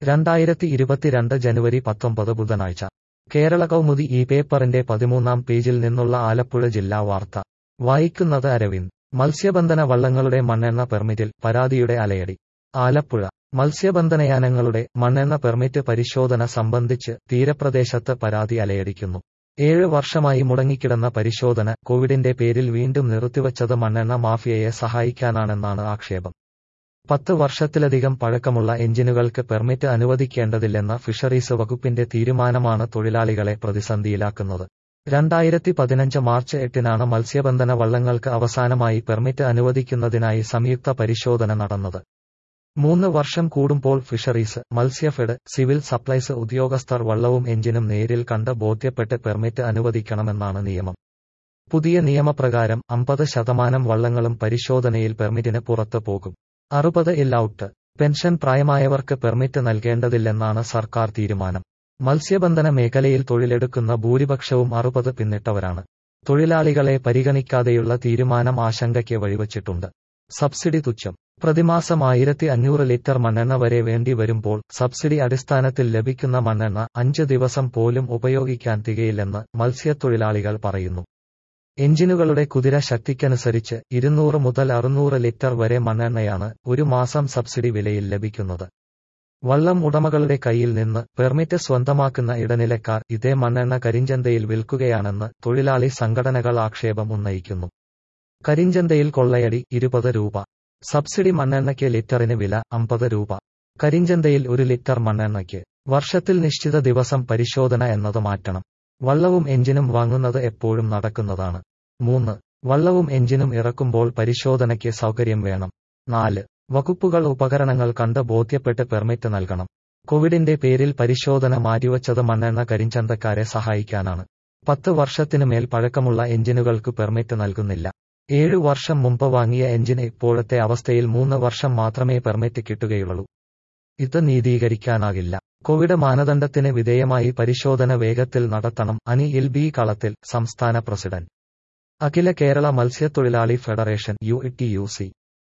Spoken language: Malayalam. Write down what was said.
രണ്ടായിരത്തി ഇരുപത്തിരണ്ട് ജനുവരി പത്തൊമ്പത് ബുധനാഴ്ച കേരള കൗമുദി ഈ പേപ്പറിന്റെ പതിമൂന്നാം പേജിൽ നിന്നുള്ള ആലപ്പുഴ ജില്ലാ വാർത്ത വായിക്കുന്നത് അരവിന്ദ് മത്സ്യബന്ധന വള്ളങ്ങളുടെ മണ്ണെണ്ണ പെർമിറ്റിൽ പരാതിയുടെ അലയടി ആലപ്പുഴ മത്സ്യബന്ധനയാനങ്ങളുടെ മണ്ണെണ്ണ പെർമിറ്റ് പരിശോധന സംബന്ധിച്ച് തീരപ്രദേശത്ത് പരാതി അലയടിക്കുന്നു ഏഴ് വർഷമായി മുടങ്ങിക്കിടന്ന പരിശോധന കോവിഡിന്റെ പേരിൽ വീണ്ടും നിർത്തിവച്ചത് മണ്ണെണ്ണ മാഫിയയെ സഹായിക്കാനാണെന്നാണ് ആക്ഷേപം പത്ത് വർഷത്തിലധികം പഴക്കമുള്ള എഞ്ചിനുകൾക്ക് പെർമിറ്റ് അനുവദിക്കേണ്ടതില്ലെന്ന ഫിഷറീസ് വകുപ്പിന്റെ തീരുമാനമാണ് തൊഴിലാളികളെ പ്രതിസന്ധിയിലാക്കുന്നത് രണ്ടായിരത്തി പതിനഞ്ച് മാർച്ച് എട്ടിനാണ് മത്സ്യബന്ധന വള്ളങ്ങൾക്ക് അവസാനമായി പെർമിറ്റ് അനുവദിക്കുന്നതിനായി സംയുക്ത പരിശോധന നടന്നത് മൂന്ന് വർഷം കൂടുമ്പോൾ ഫിഷറീസ് മത്സ്യഫെഡ് സിവിൽ സപ്ലൈസ് ഉദ്യോഗസ്ഥർ വള്ളവും എഞ്ചിനും നേരിൽ കണ്ട് ബോധ്യപ്പെട്ട് പെർമിറ്റ് അനുവദിക്കണമെന്നാണ് നിയമം പുതിയ നിയമപ്രകാരം അമ്പത് ശതമാനം വള്ളങ്ങളും പരിശോധനയിൽ പെർമിറ്റിന് പുറത്ത് പോകും അറുപത് ഇൽ ഔട്ട് പെൻഷൻ പ്രായമായവർക്ക് പെർമിറ്റ് നൽകേണ്ടതില്ലെന്നാണ് സർക്കാർ തീരുമാനം മത്സ്യബന്ധന മേഖലയിൽ തൊഴിലെടുക്കുന്ന ഭൂരിപക്ഷവും അറുപത് പിന്നിട്ടവരാണ് തൊഴിലാളികളെ പരിഗണിക്കാതെയുള്ള തീരുമാനം ആശങ്കയ്ക്ക് വഴിവച്ചിട്ടുണ്ട് സബ്സിഡി തുച്ഛം പ്രതിമാസം ആയിരത്തി അഞ്ഞൂറ് ലിറ്റർ മണ്ണെണ്ണ വരെ വേണ്ടി വരുമ്പോൾ സബ്സിഡി അടിസ്ഥാനത്തിൽ ലഭിക്കുന്ന മണ്ണെണ്ണ അഞ്ച് ദിവസം പോലും ഉപയോഗിക്കാൻ തികയില്ലെന്ന് മത്സ്യത്തൊഴിലാളികൾ പറയുന്നു എഞ്ചിനുകളുടെ കുതിര ശക്തിക്കനുസരിച്ച് ഇരുന്നൂറ് മുതൽ അറുന്നൂറ് ലിറ്റർ വരെ മണ്ണെണ്ണയാണ് ഒരു മാസം സബ്സിഡി വിലയിൽ ലഭിക്കുന്നത് വള്ളം ഉടമകളുടെ കയ്യിൽ നിന്ന് പെർമിറ്റ് സ്വന്തമാക്കുന്ന ഇടനിലക്കാർ ഇതേ മണ്ണെണ്ണ കരിഞ്ചന്തയിൽ വിൽക്കുകയാണെന്ന് തൊഴിലാളി സംഘടനകൾ ആക്ഷേപം ഉന്നയിക്കുന്നു കരിഞ്ചന്തയിൽ കൊള്ളയടി ഇരുപത് രൂപ സബ്സിഡി മണ്ണെണ്ണയ്ക്ക് ലിറ്ററിന് വില അമ്പത് രൂപ കരിഞ്ചന്തയിൽ ഒരു ലിറ്റർ മണ്ണെണ്ണയ്ക്ക് വർഷത്തിൽ നിശ്ചിത ദിവസം പരിശോധന എന്നത് മാറ്റണം വള്ളവും എഞ്ചിനും വാങ്ങുന്നത് എപ്പോഴും നടക്കുന്നതാണ് മൂന്ന് വള്ളവും എഞ്ചിനും ഇറക്കുമ്പോൾ പരിശോധനയ്ക്ക് സൗകര്യം വേണം നാല് വകുപ്പുകൾ ഉപകരണങ്ങൾ കണ്ട് ബോധ്യപ്പെട്ട് പെർമിറ്റ് നൽകണം കോവിഡിന്റെ പേരിൽ പരിശോധന മാറ്റിവച്ചത് മണ്ണെണ്ണ കരിഞ്ചന്തക്കാരെ സഹായിക്കാനാണ് പത്ത് വർഷത്തിനു മേൽ പഴക്കമുള്ള എഞ്ചിനുകൾക്ക് പെർമിറ്റ് നൽകുന്നില്ല ഏഴു വർഷം മുമ്പ് വാങ്ങിയ എഞ്ചിന് ഇപ്പോഴത്തെ അവസ്ഥയിൽ മൂന്ന് വർഷം മാത്രമേ പെർമിറ്റ് കിട്ടുകയുള്ളൂ ഇത് നീതീകരിക്കാനാകില്ല കോവിഡ് മാനദണ്ഡത്തിന് വിധേയമായി പരിശോധന വേഗത്തിൽ നടത്തണം അനി ഇൽ ബി കളത്തിൽ സംസ്ഥാന പ്രസിഡന്റ് അഖില കേരള മത്സ്യത്തൊഴിലാളി federation U T U C